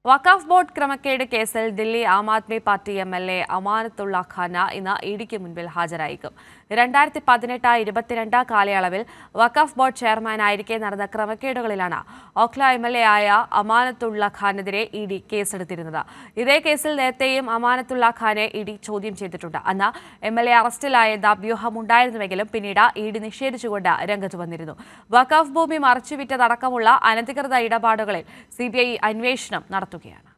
വഖഫ് board ക്രമക്കേട് കേസിൽ Delhi Aam Aadmi party M L A Amanatullah Khan ഇന്ന് ഇഡിക്ക് മുൻപിൽ ഹാജരായേക്കും രണ്ടായിരത്തി പതിനെട്ട് ഇരുപത്തിരണ്ട് കാലയളവിൽ വഖഫ് ബോർഡ് ചെയർമാനായിരിക്കെ നടന്ന ക്രമക്കേടുകളിലാണ് ഓഖ്ല എം എൽ എ ആയ അമാനത്തുള്ള ഖാനെതിരെ ഇ ഡി കേസെടുത്തിരുന്നത് ഇതേ കേസിൽ നേരത്തെയും അമാനത്തുള്ള ഖാനെ ഇ ഡി ചോദ്യം ചെയ്തിട്ടുണ്ട് അന്ന് എം എൽ എ അറസ്റ്റിലായത് വ്യൂഹമുണ്ടായിരുന്നുവെങ്കിലും പിന്നീട് ഇ ഡി നിഷേധിച്ചുകൊണ്ട് രംഗത്ത് വന്നിരുന്നു വഖഫ് ഭൂമി മറച്ചുവിറ്റതടക്കമുള്ള അനധികൃത ഇടപാടുകളിൽ സി ബി ഐ അന്വേഷണം നടത്തുകയാണ്